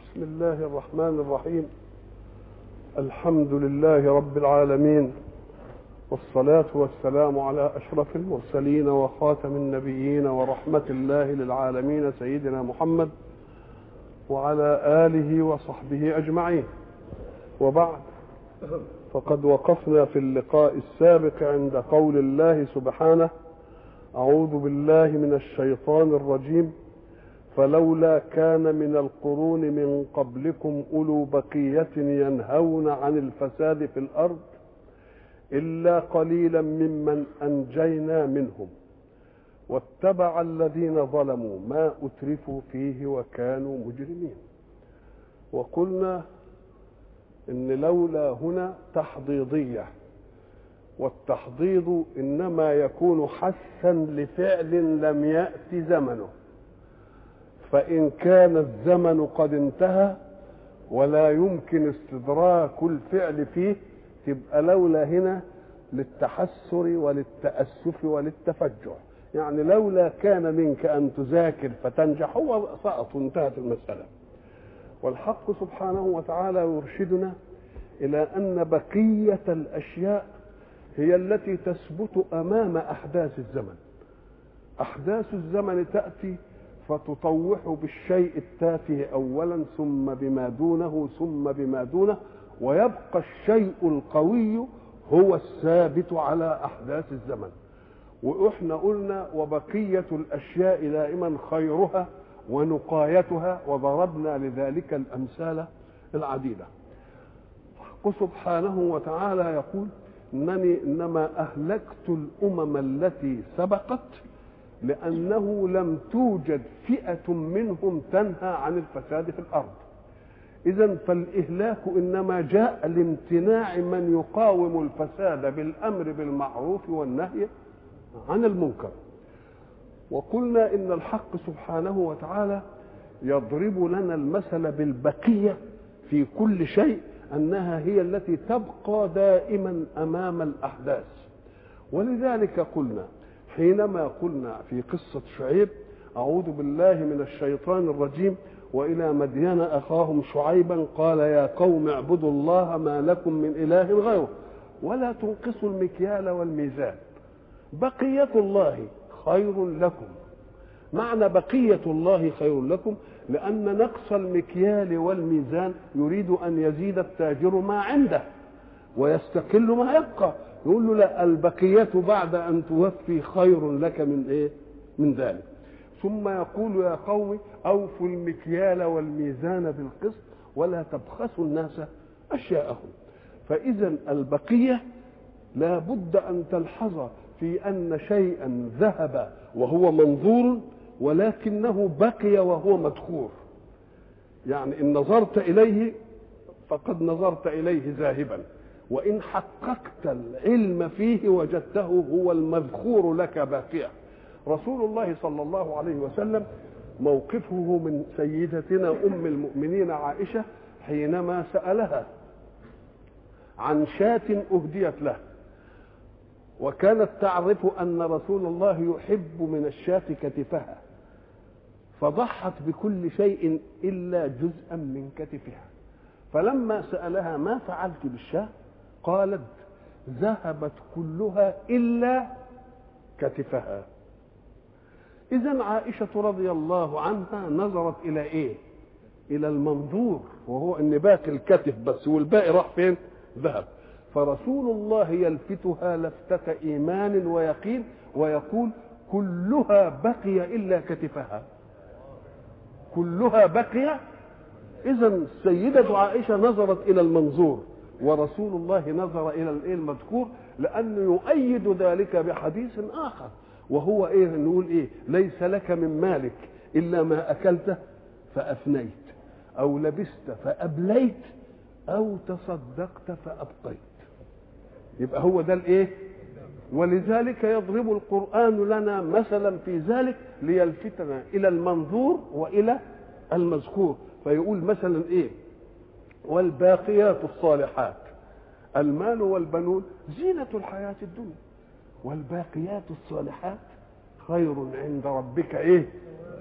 بسم الله الرحمن الرحيم الحمد لله رب العالمين والصلاة والسلام على أشرف المرسلين وخاتم النبيين ورحمة الله للعالمين سيدنا محمد وعلى آله وصحبه أجمعين وبعد فقد وقفنا في اللقاء السابق عند قول الله سبحانه أعوذ بالله من الشيطان الرجيم فلولا كان من القرون من قبلكم أولو بقية ينهون عن الفساد في الأرض إلا قليلا ممن أنجينا منهم واتبع الذين ظلموا ما أترفوا فيه وكانوا مجرمين وقلنا إن لولا هنا تحضيضية والتحضيض إنما يكون حثا لفعل لم يأت زمنه فإن كان الزمن قد انتهى ولا يمكن استدراك الفعل فيه تبقى لولا هنا للتحسر وللتأسف وللتفجع يعني لولا كان منك أن تذاكر فتنجح هو سقط وانتهت المسألة والحق سبحانه وتعالى يرشدنا إلى أن بقية الأشياء هي التي تثبت أمام أحداث الزمن أحداث الزمن تأتي فتطوح بالشيء التافه اولا ثم بما دونه ثم بما دونه ويبقى الشيء القوي هو الثابت على احداث الزمن واحنا قلنا وبقيه الاشياء دائما خيرها ونقايتها وضربنا لذلك الامثال العديده حق سبحانه وتعالى يقول انني انما اهلكت الامم التي سبقت لأنه لم توجد فئة منهم تنهى عن الفساد في الأرض إذا فالإهلاك إنما جاء لامتناع من يقاوم الفساد بالأمر بالمعروف والنهي عن المنكر وقلنا إن الحق سبحانه وتعالى يضرب لنا المثل بالبقية في كل شيء أنها هي التي تبقى دائما أمام الأحداث ولذلك قلنا حينما قلنا في قصة شعيب أعوذ بالله من الشيطان الرجيم وإلى مدين أخاهم شعيبا قال يا قوم اعبدوا الله ما لكم من إله غيره ولا تنقصوا المكيال والميزان بقية الله خير لكم معنى بقية الله خير لكم لأن نقص المكيال والميزان يريد أن يزيد التاجر ما عنده ويستقل ما يبقى يقول له لا البقية بعد أن توفي خير لك من إيه؟ من ذلك ثم يقول يا قوم أوفوا المكيال والميزان بالقسط ولا تبخسوا الناس أشياءهم فإذا البقية لا بد أن تلحظ في أن شيئا ذهب وهو منظور ولكنه بقي وهو مدخور يعني إن نظرت إليه فقد نظرت إليه ذاهبا وإن حققت العلم فيه وجدته هو المذخور لك باقيا رسول الله صلى الله عليه وسلم موقفه من سيدتنا أم المؤمنين عائشة حينما سألها عن شاة أهديت له وكانت تعرف أن رسول الله يحب من الشاة كتفها فضحت بكل شيء إلا جزءا من كتفها فلما سألها ما فعلت بالشاة قالت ذهبت كلها الا كتفها اذا عائشه رضي الله عنها نظرت الى ايه الى المنظور وهو ان باقي الكتف بس والباقي راح فين ذهب فرسول الله يلفتها لفتة إيمان ويقين ويقول كلها بقي إلا كتفها كلها بقي إذا السيدة عائشة نظرت إلى المنظور ورسول الله نظر الى الايه المذكور لانه يؤيد ذلك بحديث اخر وهو ايه نقول ايه ليس لك من مالك الا ما اكلته فافنيت او لبست فابليت او تصدقت فابقيت يبقى هو ده الايه ولذلك يضرب القران لنا مثلا في ذلك ليلفتنا الى المنظور والى المذكور فيقول مثلا ايه والباقيات الصالحات المال والبنون زينة الحياة الدنيا والباقيات الصالحات خير عند ربك ايه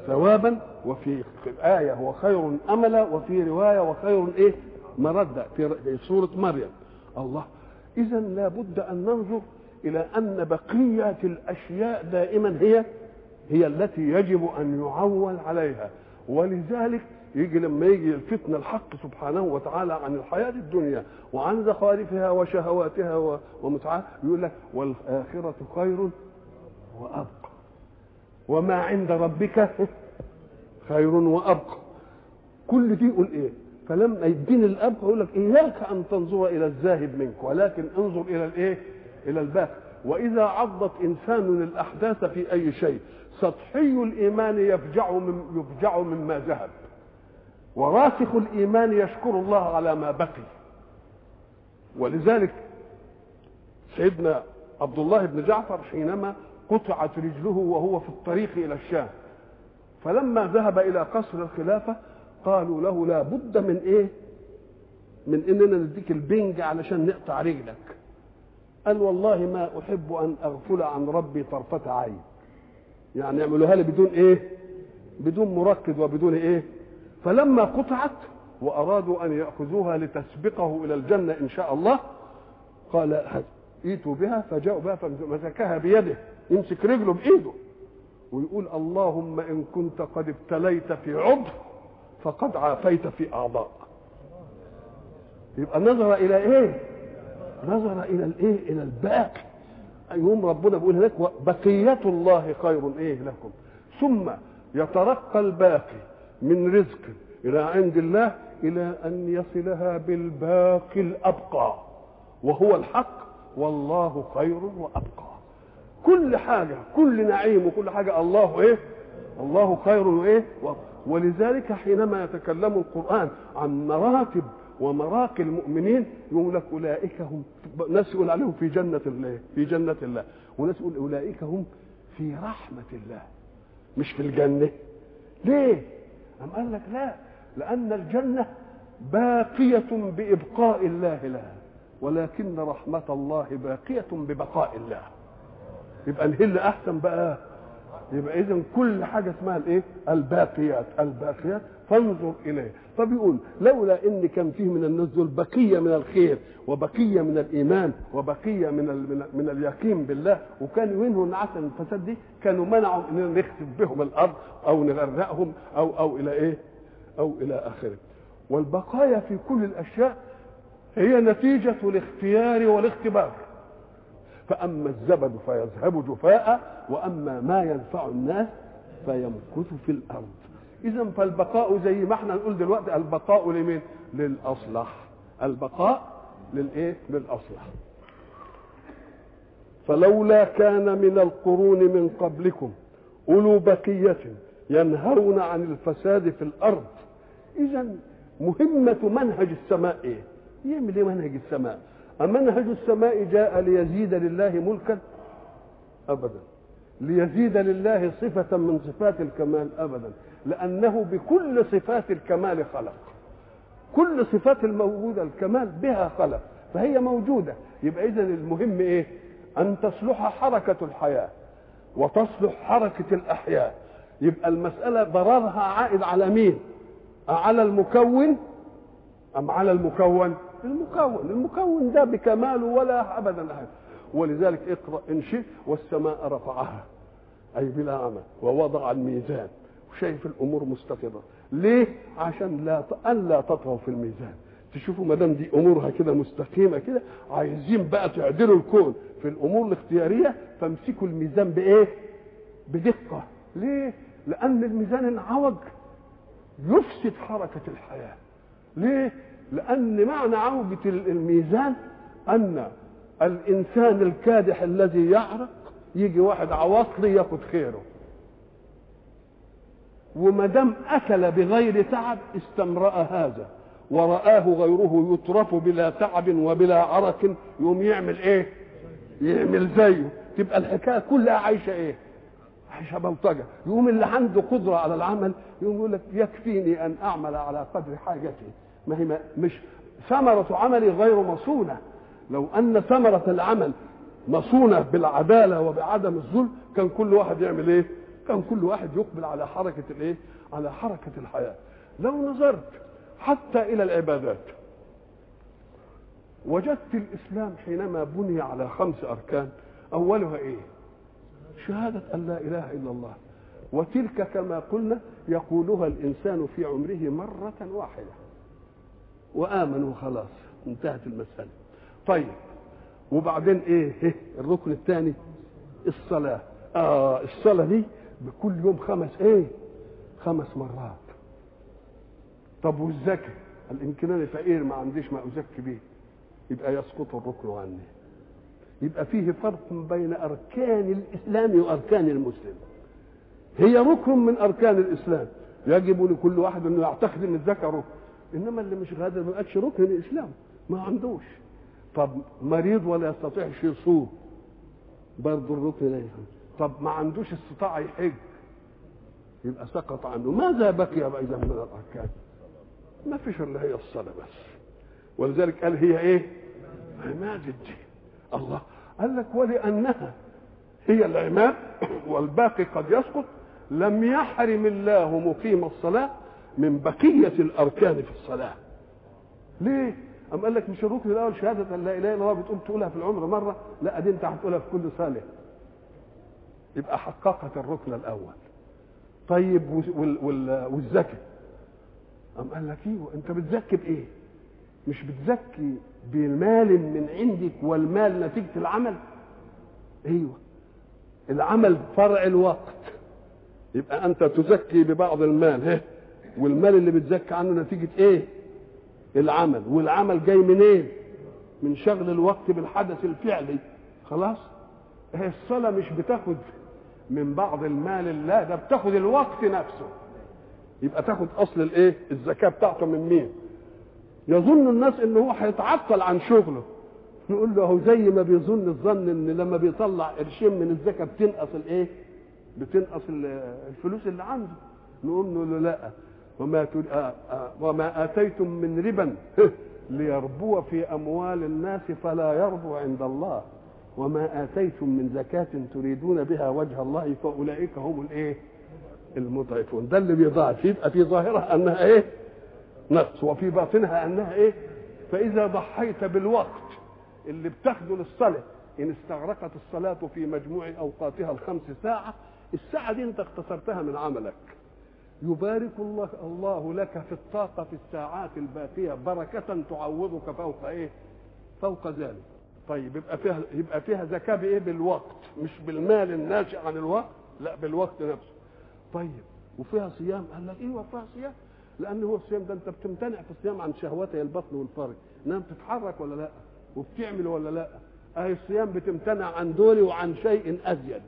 ثوابا وفي آية هو خير أملا وفي رواية وخير إيه مردة في سورة مريم الله إذا لابد أن ننظر إلى أن بقية الأشياء دائما هي هي التي يجب أن يعول عليها ولذلك يجي لما يجي الفتنة الحق سبحانه وتعالى عن الحياة الدنيا وعن زخارفها وشهواتها ومتعها يقول لك والآخرة خير وأبقى وما عند ربك خير وأبقى كل دي يقول إيه فلما يدين الأبقى يقول لك إياك أن تنظر إلى الزاهد منك ولكن انظر إلى الإيه إلى الباقي وإذا عضت إنسان الأحداث في أي شيء سطحي الإيمان يفجع من يفجع مما ذهب وراسخ الإيمان يشكر الله على ما بقي ولذلك سيدنا عبد الله بن جعفر حينما قطعت رجله وهو في الطريق إلى الشام فلما ذهب إلى قصر الخلافة قالوا له لا بد من إيه من إننا نديك البنج علشان نقطع رجلك قال والله ما أحب أن أغفل عن ربي طرفة عين يعني يعملوها لي بدون إيه بدون مركز وبدون إيه فلما قطعت وأرادوا أن يأخذوها لتسبقه إلى الجنة إن شاء الله قال ائتوا بها فجاءوا بها فمسكها بيده يمسك رجله بإيده ويقول اللهم إن كنت قد ابتليت في عضو فقد عافيت في أعضاء يبقى نظر إلى إيه نظر إلى الإيه إلى الباقي يوم ربنا بيقول هناك بقية الله خير إيه لكم ثم يترقى الباقي من رزق إلى عند الله إلى أن يصلها بالباقي الأبقى وهو الحق والله خير وأبقى كل حاجة كل نعيم وكل حاجة الله إيه الله خير وإيه ولذلك حينما يتكلم القرآن عن مراتب ومراقي المؤمنين يقول لك أولئك هم ناس يقول عليهم في جنة الله في جنة الله وناس يقول أولئك هم في رحمة الله مش في الجنة ليه؟ أم قال لك لا لأن الجنة باقية بإبقاء الله لها ولكن رحمة الله باقية ببقاء الله يبقى الهل أحسن بقى يبقى إذا كل حاجة اسمها الإيه؟ الباقيات الباقيات فانظر إليه فبيقول لولا إن كان فيه من الناس دول بقية من الخير وبقية من الإيمان وبقية من ال من اليقين بالله وكانوا ينهوا النعاس الفساد دي كانوا منعوا إننا نخسف بهم الأرض أو نغرقهم أو أو إلى إيه؟ أو إلى آخره والبقايا في كل الأشياء هي نتيجة الاختيار والاختبار فأما الزبد فيذهب جفاء وأما ما ينفع الناس فيمكث في الأرض إذا فالبقاء زي ما احنا نقول دلوقتي البقاء لمين؟ للأصلح البقاء للإيه؟ للأصلح فلولا كان من القرون من قبلكم أولو بقية ينهون عن الفساد في الأرض إذا مهمة منهج السماء إيه؟ يعمل إيه منهج السماء؟ أمنهج السماء جاء ليزيد لله ملكا أبدا ليزيد لله صفة من صفات الكمال أبدا لأنه بكل صفات الكمال خلق كل صفات الموجودة الكمال بها خلق فهي موجودة يبقى إذا المهم إيه أن تصلح حركة الحياة وتصلح حركة الأحياء يبقى المسألة ضررها عائد على مين على المكون أم على المكون المكون المكون ده بكماله ولا أبدا حاجة ولذلك اقرأ إن شئت والسماء رفعها أي بلا عمل ووضع الميزان وشايف الأمور مستقرة ليه؟ عشان لا ألا تطغوا في الميزان تشوفوا ما دام دي امورها كده مستقيمه كده عايزين بقى تعدلوا الكون في الامور الاختياريه فامسكوا الميزان بايه؟ بدقه ليه؟ لان الميزان انعوج يفسد حركه الحياه ليه؟ لان معنى عوجه الميزان ان الانسان الكادح الذي يعرق يجي واحد عواطلي ياخد خيره وما دام اكل بغير تعب استمرأ هذا ورآه غيره يترف بلا تعب وبلا عرق يقوم يعمل ايه يعمل زيه تبقى الحكايه كلها عايشه ايه عايشه بلطجه يقوم اللي عنده قدره على العمل يقوم يقول لك يكفيني ان اعمل على قدر حاجتي ما هي ما مش ثمره عملي غير مصونه لو ان ثمره العمل مصونه بالعداله وبعدم الظلم كان كل واحد يعمل ايه كان كل واحد يقبل على حركه الايه على حركه الحياه لو نظرت حتى الى العبادات وجدت الاسلام حينما بني على خمس اركان اولها ايه شهاده ان لا اله الا الله وتلك كما قلنا يقولها الانسان في عمره مره واحده وامنوا خلاص انتهت المساله طيب وبعدين ايه الركن الثاني الصلاه اه الصلاه دي بكل يوم خمس ايه خمس مرات طب والزكاه يمكن انا فقير ما عنديش ما ازكي به يبقى يسقط الركن عني يبقى فيه فرق بين اركان الاسلام واركان المسلم هي ركن من اركان الاسلام يجب لكل واحد انه يعتقد ان الزكاه ركن انما اللي مش قادر ما يبقاش ركن الاسلام ما عندوش طب مريض ولا يستطيعش يصوم برضه الركن ده طب ما عندوش استطاعه يحج يبقى سقط عنه ماذا بقي بقى اذا من الاركان ما فيش الا هي الصلاه بس ولذلك قال هي ايه عماد الدين الله قال لك ولانها هي العماد والباقي قد يسقط لم يحرم الله مقيم الصلاه من بقيه الاركان في الصلاه ليه أم قال لك مش الركن الاول شهاده ان لا اله الا الله بتقوم تقولها في العمر مره لا دي انت هتقولها في كل صلاه يبقى حققت الركن الاول طيب والزكاه أم قال لك ايوه انت بتزكي بايه مش بتزكي بمال من عندك والمال نتيجه العمل ايوه العمل فرع الوقت يبقى انت تزكي ببعض المال ها والمال اللي بتزكي عنه نتيجه ايه العمل والعمل جاي منين إيه؟ من شغل الوقت بالحدث الفعلي خلاص هي الصلاة مش بتاخد من بعض المال لا ده بتاخد الوقت نفسه يبقى تاخد اصل الايه الزكاه بتاعته من مين يظن الناس ان هو هيتعطل عن شغله نقول له هو زي ما بيظن الظن ان لما بيطلع قرشين من الزكاه بتنقص الايه بتنقص الفلوس اللي عنده نقول له لا وما آه آه وما اتيتم من ربا ليربو في اموال الناس فلا يربو عند الله وما اتيتم من زكاه تريدون بها وجه الله فاولئك هم الايه المضعفون ده اللي بيضاعف يبقى في ظاهرها انها ايه نقص وفي باطنها انها ايه فاذا ضحيت بالوقت اللي بتاخده للصلاه ان استغرقت الصلاه في مجموع اوقاتها الخمس ساعه الساعه دي انت اختصرتها من عملك يبارك الله الله لك في الطاقة في الساعات الباقية بركة تعوضك فوق ايه؟ فوق ذلك. طيب يبقى فيها يبقى فيها زكاة بايه؟ بالوقت مش بالمال الناشئ عن الوقت لا بالوقت نفسه. طيب وفيها صيام قال لك ايوه فيها صيام لان هو الصيام ده انت بتمتنع في الصيام عن شهوتي البطن والفرج انما بتتحرك ولا لا وبتعمل ولا لا اهي الصيام بتمتنع عن دول وعن شيء ازيد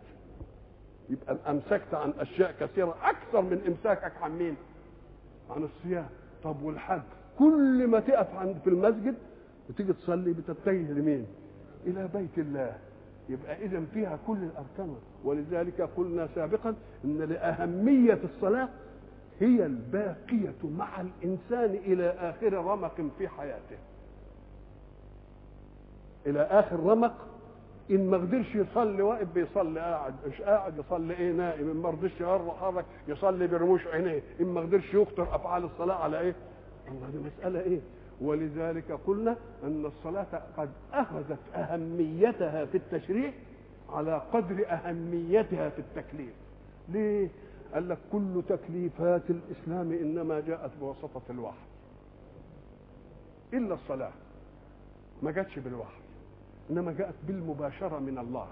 يبقى امسكت عن اشياء كثيره اكثر من امساكك عن مين عن الصيام طب والحج كل ما تقف عند في المسجد وتيجي تصلي بتتجه لمين الى بيت الله يبقى اذا فيها كل الاركان ولذلك قلنا سابقا ان لاهميه الصلاه هي الباقيه مع الانسان الى اخر رمق في حياته الى اخر رمق ان ما قدرش يصلي واقف بيصلي قاعد مش قاعد يصلي ايه نائم ان ما رضيش يحرك يصلي برموش عينيه ان ما قدرش يخطر افعال الصلاه على ايه الله دي مساله ايه ولذلك قلنا ان الصلاه قد اخذت اهميتها في التشريع على قدر اهميتها في التكليف ليه قال لك كل تكليفات الاسلام انما جاءت بواسطه الوحي الا الصلاه ما جاتش بالوحي انما جاءت بالمباشره من الله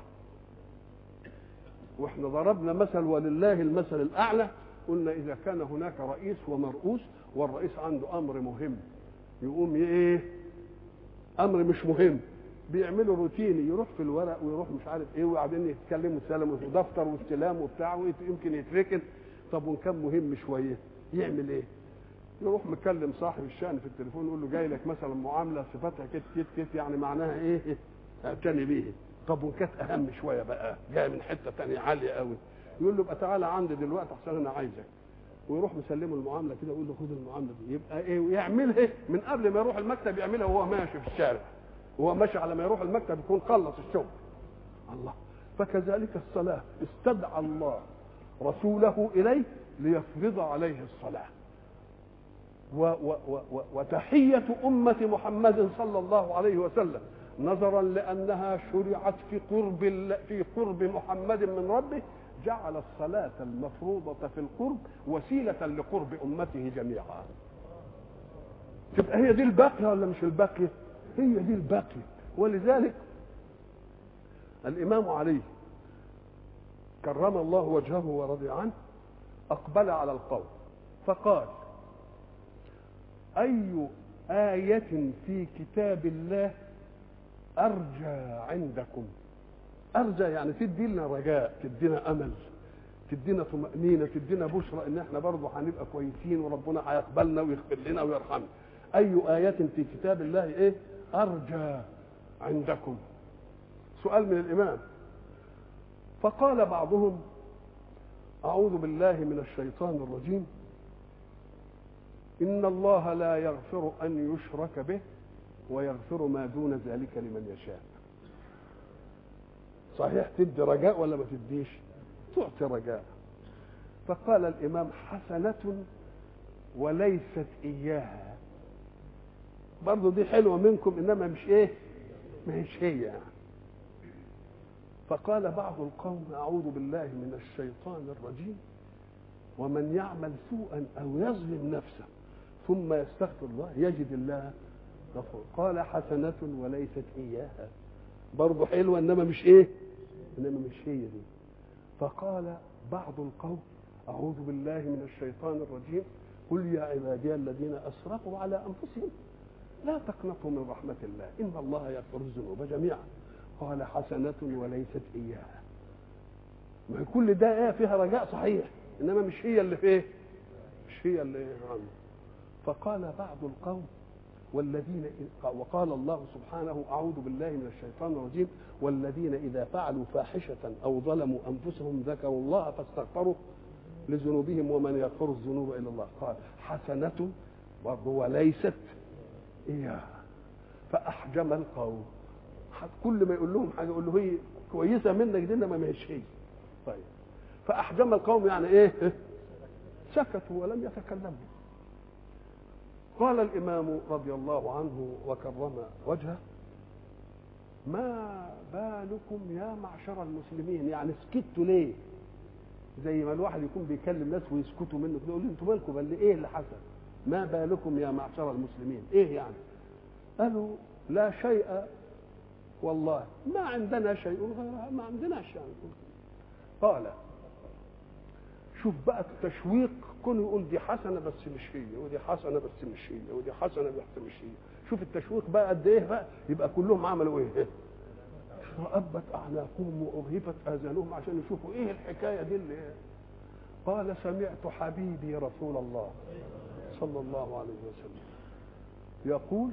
واحنا ضربنا مثل ولله المثل الاعلى قلنا اذا كان هناك رئيس ومرؤوس والرئيس عنده امر مهم يقوم ايه امر مش مهم بيعملوا روتيني يروح في الورق ويروح مش عارف ايه وبعدين يتكلموا سلام ودفتر واستلام وبتاع ويمكن يتركن طب وان كان مهم شويه يعمل ايه؟ يروح مكلم صاحب الشأن في التليفون يقول له جاي لك مثلا معامله صفتها كت كت كت يعني معناها ايه؟ اعتني بيه طب وان كانت اهم شويه بقى جاي من حته ثانيه عاليه قوي يقول له يبقى تعالى عندي دلوقتي احسن انا عايزك ويروح مسلمه المعامله كده يقول له خد المعامله دي يبقى ايه ويعملها من قبل ما يروح المكتب يعملها وهو ماشي في الشارع وهو ماشي على ما يروح المكتب يكون خلص الشغل الله فكذلك الصلاه استدعى الله رسوله إليه ليفرض عليه الصلاة و و و وتحية أمة محمد صلى الله عليه وسلم نظرا لأنها شرعت في قرب في قرب محمد من ربه جعل الصلاة المفروضة في القرب وسيلة لقرب أمته جميعا تبقى هي دي الباقية ولا مش الباقية هي دي الباقية ولذلك الإمام علي كرم الله وجهه ورضي عنه أقبل على القوم فقال أي آية في كتاب الله أرجى عندكم أرجى يعني تدي لنا رجاء تدينا أمل تدينا طمأنينة تدينا بشرى إن إحنا برضه هنبقى كويسين وربنا هيقبلنا ويغفر لنا ويرحمنا أي آية في كتاب الله إيه أرجى عندكم سؤال من الإمام فقال بعضهم أعوذ بالله من الشيطان الرجيم إن الله لا يغفر أن يشرك به ويغفر ما دون ذلك لمن يشاء صحيح تدي رجاء ولا ما تديش تعطي رجاء فقال الإمام حسنة وليست إياها برضه دي حلوة منكم إنما مش إيه مش هي يعني فقال بعض القوم أعوذ بالله من الشيطان الرجيم ومن يعمل سوءا أو يظلم نفسه ثم يستغفر الله يجد الله غفور قال حسنة وليست إياها برضه حلوة إنما مش إيه إنما مش هي دي فقال بعض القوم أعوذ بالله من الشيطان الرجيم قل يا عبادي الذين أسرفوا على أنفسهم لا تقنطوا من رحمة الله إن الله يغفر الذنوب جميعا قال حسنة وليست إياها ما كل ده إيه فيها رجاء صحيح إنما مش هي اللي فيه مش هي اللي عنه فقال بعض القوم والذين وقال الله سبحانه أعوذ بالله من الشيطان الرجيم والذين إذا فعلوا فاحشة أو ظلموا أنفسهم ذكروا الله فاستغفروا لذنوبهم ومن يغفر الذنوب إلا الله قال حسنة برضه وليست إياها فأحجم القوم كل ما يقول لهم حاجة يقول له هي كويسة منك دي إنما مش هي طيب فأحجم القوم يعني إيه سكتوا ولم يتكلموا قال الإمام رضي الله عنه وكرم وجهه ما بالكم يا معشر المسلمين يعني سكتوا ليه زي ما الواحد يكون بيكلم ناس ويسكتوا منه كده يقول انتوا مالكم بل ايه اللي حصل ما بالكم يا معشر المسلمين ايه يعني قالوا لا شيء والله ما عندنا شيء غيرها ما عندناش يعني قال شوف بقى التشويق كونه يقول دي حسنه بس مش هي ودي حسنه بس مش هي ودي حسنه بس مش هي شوف التشويق بقى قد ايه بقى يبقى كلهم عملوا ايه رأبت اعناقهم وارهفت اذانهم عشان يشوفوا ايه الحكايه دي اللي إيه؟ قال سمعت حبيبي رسول الله صلى الله عليه وسلم يقول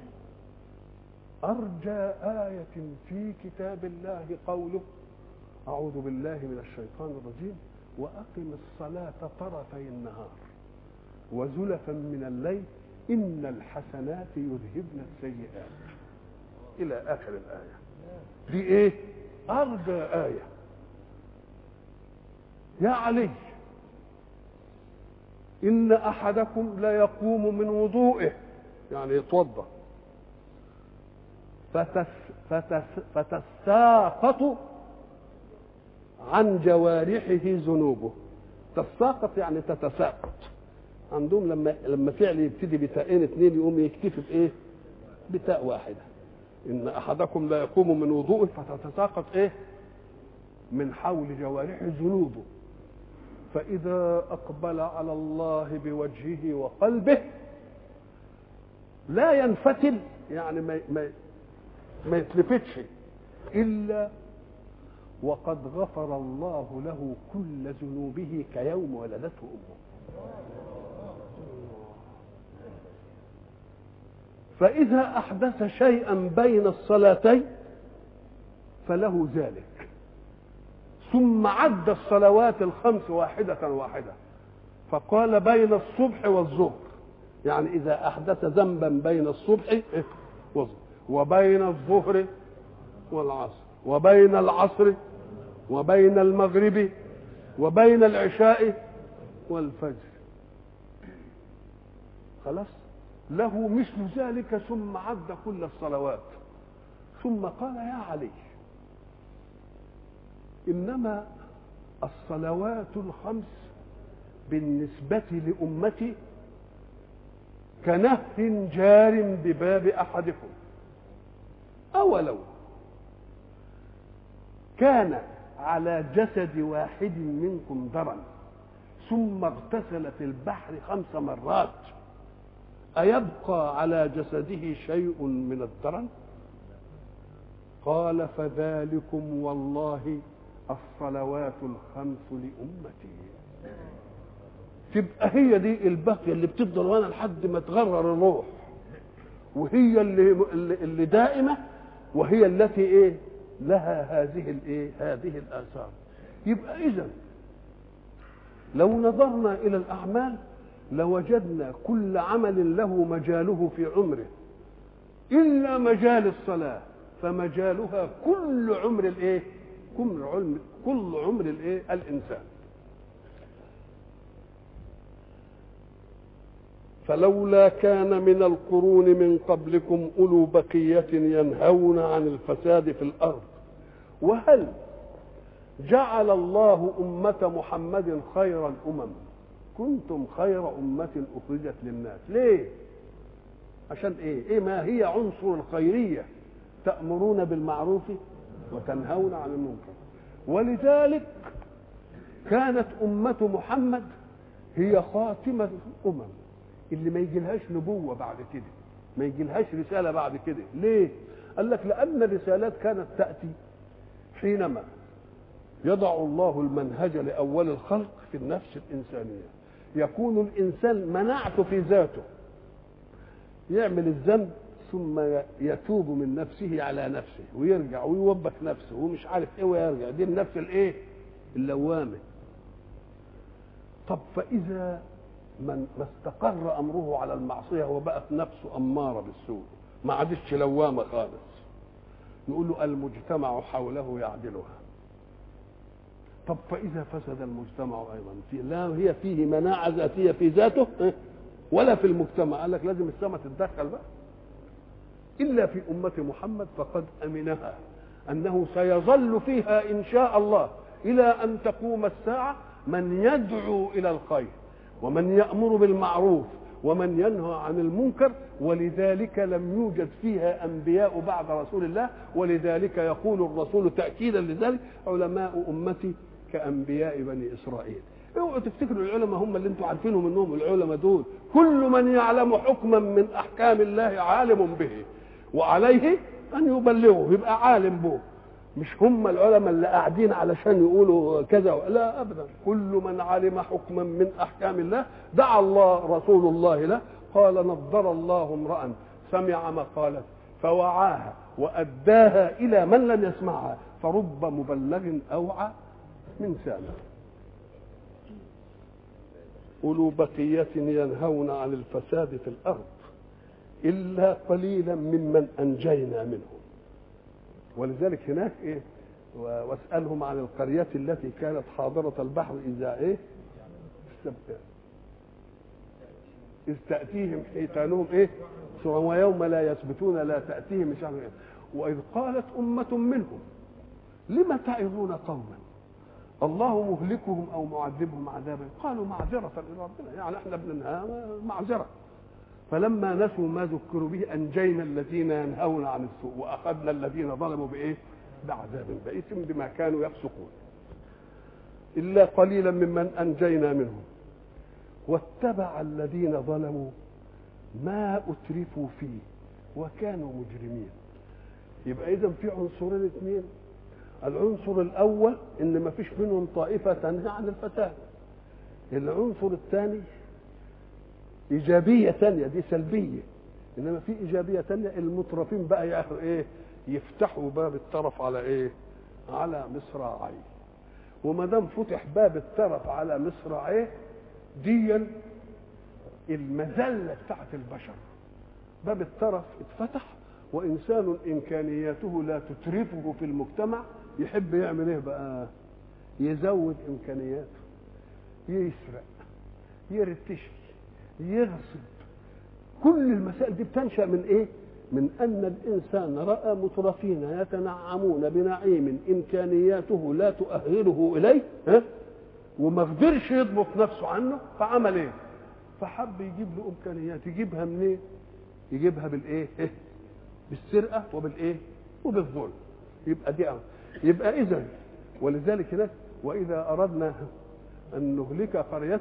أرجى آية في كتاب الله قوله أعوذ بالله من الشيطان الرجيم وأقم الصلاة طرفي النهار وزلفا من الليل إن الحسنات يذهبن السيئات إلى آخر الآية دي إيه؟ أرجى آية يا علي إن أحدكم ليقوم من وضوئه يعني يتوضأ فتس فتس فتساقط عن جوارحه ذنوبه تساقط يعني تتساقط عندهم لما لما فعل يبتدي بتاءين اثنين يقوم يكتفي بايه؟ بتاء واحده ان احدكم لا يقوم من وضوء فتتساقط ايه؟ من حول جوارحه ذنوبه فاذا اقبل على الله بوجهه وقلبه لا ينفتل يعني ما ما ما يتلفتش الا وقد غفر الله له كل ذنوبه كيوم ولدته امه فاذا احدث شيئا بين الصلاتين فله ذلك ثم عد الصلوات الخمس واحده واحده فقال بين الصبح والظهر يعني اذا احدث ذنبا بين الصبح والظهر وبين الظهر والعصر وبين العصر وبين المغرب وبين العشاء والفجر خلاص له مثل ذلك ثم عد كل الصلوات ثم قال يا علي انما الصلوات الخمس بالنسبه لامتي كنهر جار بباب احدكم اولو كان على جسد واحد منكم درن ثم اغتسل في البحر خمس مرات أيبقى على جسده شيء من الدرن قال فذلكم والله الصلوات الخمس لأمتي تبقى هي دي الباقية اللي بتفضل وانا لحد ما تغرر الروح وهي اللي اللي دائمة وهي التي ايه لها هذه الايه هذه الآثار يبقى إذا لو نظرنا إلى الأعمال لوجدنا كل عمل له مجاله في عمره إلا مجال الصلاة فمجالها كل عمر الإيه؟ كل عمر كل عمر الإيه؟ الإنسان فلولا كان من القرون من قبلكم أولو بقية ينهون عن الفساد في الأرض وهل جعل الله أمة محمد خير الأمم كنتم خير أمة أخرجت للناس ليه عشان إيه إيه ما هي عنصر الخيرية تأمرون بالمعروف وتنهون عن المنكر ولذلك كانت أمة محمد هي خاتمة الأمم اللي ما يجيلهاش نبوة بعد كده ما يجيلهاش رسالة بعد كده ليه قال لك لأن الرسالات كانت تأتي حينما يضع الله المنهج لأول الخلق في النفس الإنسانية يكون الإنسان منعته في ذاته يعمل الذنب ثم يتوب من نفسه على نفسه ويرجع ويوبخ نفسه ومش عارف ايه ويرجع دي النفس الايه اللوامه طب فاذا من ما استقر امره على المعصيه وبقت نفسه اماره بالسوء ما عادش لوامه خالص نقول له المجتمع حوله يعدلها طب فإذا فسد المجتمع أيضا في لا هي فيه مناعة ذاتية في ذاته ولا في المجتمع قال لك لازم السماء تتدخل بقى إلا في أمة محمد فقد أمنها أنه سيظل فيها إن شاء الله إلى أن تقوم الساعة من يدعو إلى الخير ومن يأمر بالمعروف ومن ينهى عن المنكر ولذلك لم يوجد فيها انبياء بعد رسول الله ولذلك يقول الرسول تاكيدا لذلك علماء امتي كانبياء بني اسرائيل اوعوا تفتكروا العلماء هم اللي انتم عارفينهم انهم العلماء دول كل من يعلم حكما من احكام الله عالم به وعليه ان يبلغه يبقى عالم به مش هم العلماء اللي قاعدين علشان يقولوا كذا لا ابدا كل من علم حكما من احكام الله دعا الله رسول الله له قال نضر الله امرا سمع مقالة فوعاها واداها الى من لم يسمعها فرب مبلغ اوعى من سامع اولو بقيه ينهون عن الفساد في الارض الا قليلا ممن انجينا منهم ولذلك هناك ايه واسالهم عن القريه التي كانت حاضره البحر اذا ايه إذ تأتيهم حيتانهم إيه؟ ويوم لا يثبتون لا تأتيهم مش عارف إيه؟ وإذ قالت أمة منهم لم تعظون قوما الله مهلكهم أو معذبهم عذابا قالوا معذرة إلى ربنا يعني إحنا بننهى معذرة فلما نسوا ما ذكروا به انجينا الذين ينهون عن السوء واخذنا الذين ظلموا بايه؟ بعذاب بئيس بما كانوا يفسقون. الا قليلا ممن انجينا منهم. واتبع الذين ظلموا ما اترفوا فيه وكانوا مجرمين. يبقى اذا في عنصرين اثنين العنصر الاول ان ما فيش منهم طائفه تنهى عن الفساد. العنصر الثاني ايجابيه ثانيه دي سلبيه انما في ايجابيه ثانيه المترفين بقى ياخذوا ايه يفتحوا باب الترف على ايه على مصراعيه وما دام فتح باب الترف على مصراعيه ديا المذله بتاعت البشر باب الترف اتفتح وانسان امكانياته لا تترفه في المجتمع يحب يعمل ايه بقى يزود امكانياته يسرق يرتشي يغصب كل المسائل دي بتنشا من ايه من ان الانسان راى مترفين يتنعمون بنعيم امكانياته لا تؤهله اليه ها وما قدرش يضبط نفسه عنه فعمل ايه فحب يجيب له امكانيات يجيبها منين إيه؟ يجيبها بالايه إيه؟ بالسرقه وبالايه وبالظلم يبقى دي أمر. يبقى اذا ولذلك هناك واذا اردنا ان نهلك قريه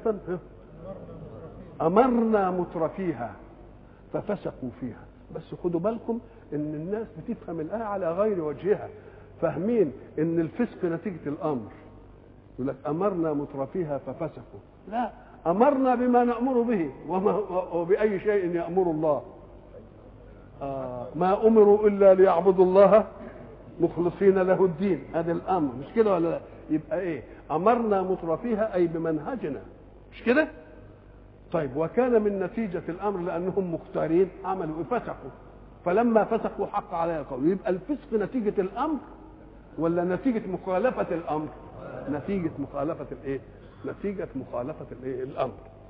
امرنا مترفيها ففسقوا فيها بس خدوا بالكم ان الناس بتفهم الايه على غير وجهها فاهمين ان الفسق نتيجه الامر يقول لك امرنا مترفيها ففسقوا لا امرنا بما نامر به وما وباي شيء يامر الله آه ما امروا الا ليعبدوا الله مخلصين له الدين هذا الامر مش كده ولا لا يبقى ايه امرنا مترفيها اي بمنهجنا مش كده طيب وكان من نتيجة الأمر لأنهم مختارين عملوا إيه فسقوا فلما فسقوا حق عليها القول يبقى الفسق نتيجة الأمر ولا نتيجة مخالفة الأمر نتيجة مخالفة الإيه نتيجة مخالفة الإيه الأمر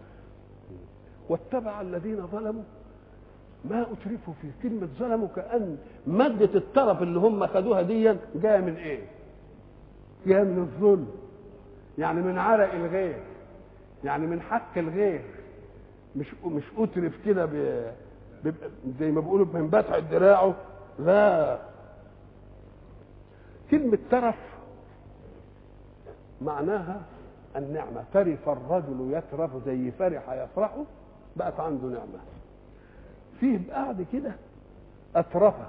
واتبع الذين ظلموا ما أترفوا فيه كلمة ظلموا كأن مادة الطرف اللي هم خدوها دي جاية من إيه جاية من الظلم يعني من عرق الغير يعني من حق الغير مش مش اترف كده زي ما بيقولوا من بتع دراعه لا كلمة ترف معناها النعمة ترف الرجل يترف زي فرح يفرح بقت عنده نعمة فيه بعد كده أترفة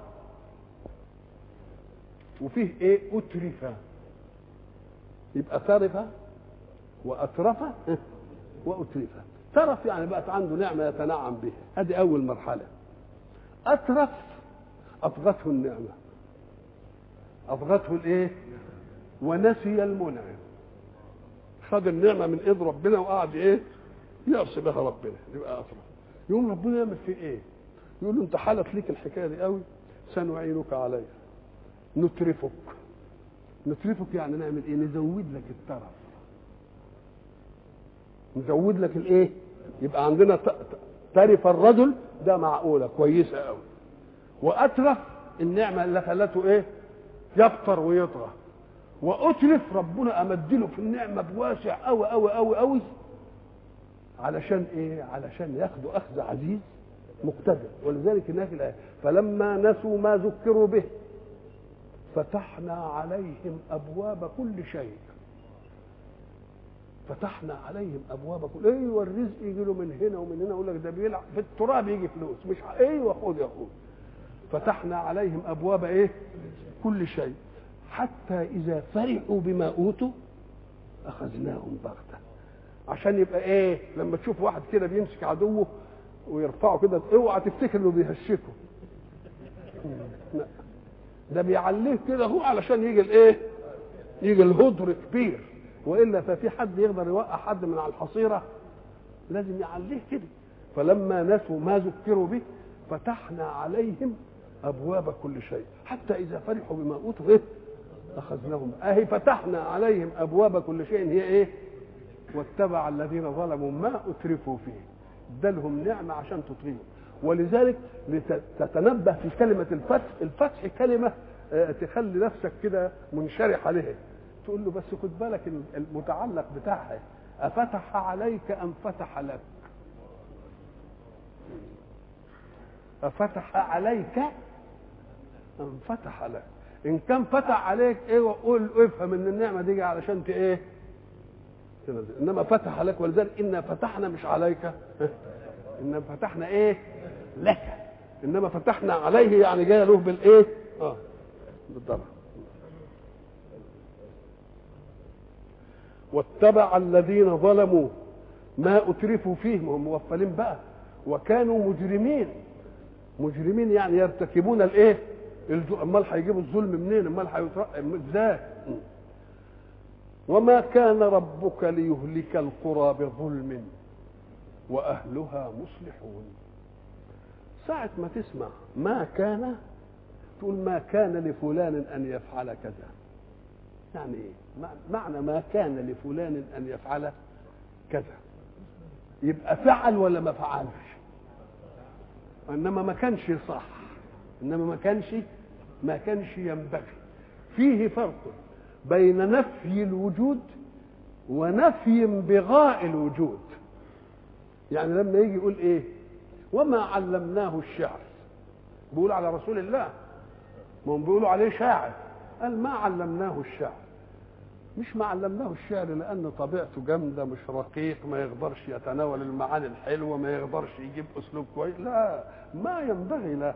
وفيه ايه أترف يبقى ترف وأترف وأترف ترف يعني بقت عنده نعمة يتنعم بها هذه أول مرحلة أترف أطغته النعمة أطغته الإيه ونسي المنعم خد النعمة من إيد ربنا وقعد إيه يعصي بها ربنا يبقى أطرف يوم ربنا يعمل فيه إيه يقول له أنت حالت ليك الحكاية دي قوي سنعينك عليها نترفك نترفك يعني نعمل إيه نزود لك الترف نزود لك الايه يبقى عندنا ترف الرجل ده معقوله كويسه قوي واترف النعمه اللي خلته ايه يفطر ويطغى واترف ربنا امدله في النعمه بواسع قوي قوي قوي قوي علشان ايه علشان ياخدوا اخذ عزيز مقتدر ولذلك هناك الايه فلما نسوا ما ذكروا به فتحنا عليهم ابواب كل شيء فتحنا عليهم ابواب كل ايوه الرزق يجي له من هنا ومن هنا يقول لك ده بيلعب في التراب يجي فلوس مش ايوه خد يا خد فتحنا عليهم ابواب ايه كل شيء حتى اذا فرحوا بما اوتوا اخذناهم بغته عشان يبقى ايه لما تشوف واحد كده بيمسك عدوه ويرفعه كده اوعى تفتكر انه بيهشكه ده بيعليه كده هو علشان يجي الايه يجي الهدر كبير والا ففي حد يقدر يوقع حد من على الحصيره لازم يعليه كده فلما نسوا ما ذكروا به فتحنا عليهم ابواب كل شيء حتى اذا فرحوا بما اوتوا ايه اخذناهم اهي فتحنا عليهم ابواب كل شيء هي ايه واتبع الذين ظلموا ما اترفوا فيه ادالهم نعمه عشان تطغيهم ولذلك لتتنبه في كلمه الفتح الفتح كلمه تخلي نفسك كده منشرح عليها تقول له بس خد بالك المتعلق بتاعها أفتح عليك أم فتح لك أفتح عليك أم فتح لك إن كان فتح عليك إيه وقول افهم إن النعمة دي علشان ت إيه إنما فتح لك ولذلك إنا فتحنا مش عليك إنما فتحنا إيه لك إنما فتحنا عليه يعني جاي له بالإيه آه بالضبط واتبع الذين ظلموا ما اترفوا فيه ما هم موفلين بقى وكانوا مجرمين مجرمين يعني يرتكبون الايه امال هيجيبوا الظلم منين امال ازاي وما كان ربك ليهلك القرى بظلم واهلها مصلحون ساعة ما تسمع ما كان تقول ما كان لفلان ان يفعل كذا يعني ايه معنى ما كان لفلان ان يفعل كذا يبقى فعل ولا ما فعلش انما ما كانش صح انما ما كانش ما كانش ينبغي فيه فرق بين نفي الوجود ونفي بغاء الوجود يعني لما يجي يقول ايه وما علمناه الشعر بيقول على رسول الله ما هم بيقولوا عليه شاعر قال ما علمناه الشعر مش ما علمناه الشعر لان طبيعته جامده مش رقيق ما يقدرش يتناول المعاني الحلوه ما يقدرش يجيب اسلوب كويس لا ما ينبغي له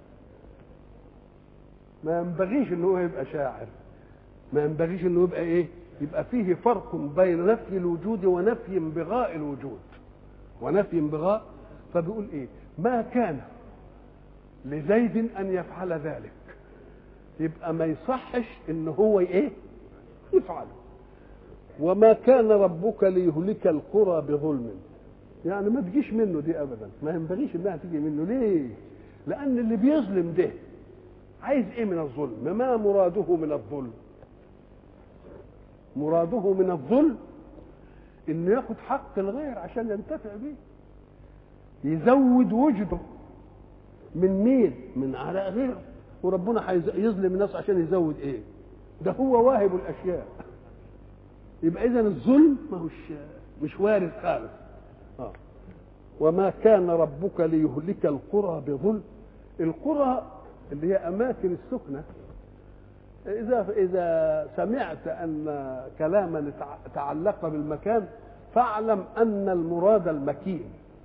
ما ينبغيش ان هو يبقى شاعر ما ينبغيش انه يبقى ايه يبقى فيه فرق بين نفي الوجود ونفي بغاء الوجود ونفي بغاء فبيقول ايه ما كان لزيد ان يفعل ذلك يبقى ما يصحش ان هو ايه يفعله وما كان ربك ليهلك القرى بظلم يعني ما تجيش منه دي ابدا ما ينبغيش انها تيجي منه ليه لان اللي بيظلم ده عايز ايه من الظلم ما مراده من الظلم مراده من الظلم انه ياخد حق الغير عشان ينتفع بيه يزود وجده من مين من على غيره وربنا هيظلم الناس عشان يزود ايه ده هو واهب الاشياء يبقى اذا الظلم ما هوش مش وارد خالص آه. وما كان ربك ليهلك القرى بظلم القرى اللي هي اماكن السكنه اذا اذا سمعت ان كلاما تعلق بالمكان فاعلم ان المراد المكين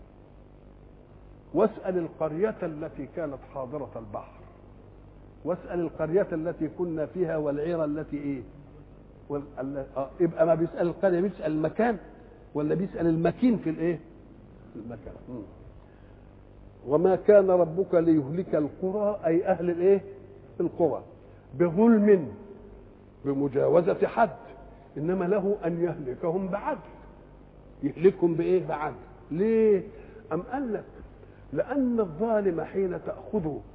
واسال القريه التي كانت حاضره البحر واسال القريه التي كنا فيها والعير التي ايه وال... آه. يبقى ما بيسال القريه بيسال المكان ولا بيسال المكين في الايه في المكان م. وما كان ربك ليهلك القرى اي اهل الايه القرى بظلم بمجاوزة حد إنما له أن يهلكهم بعدل يهلكهم بإيه بعدل ليه أم قال لك لأن الظالم حين تأخذه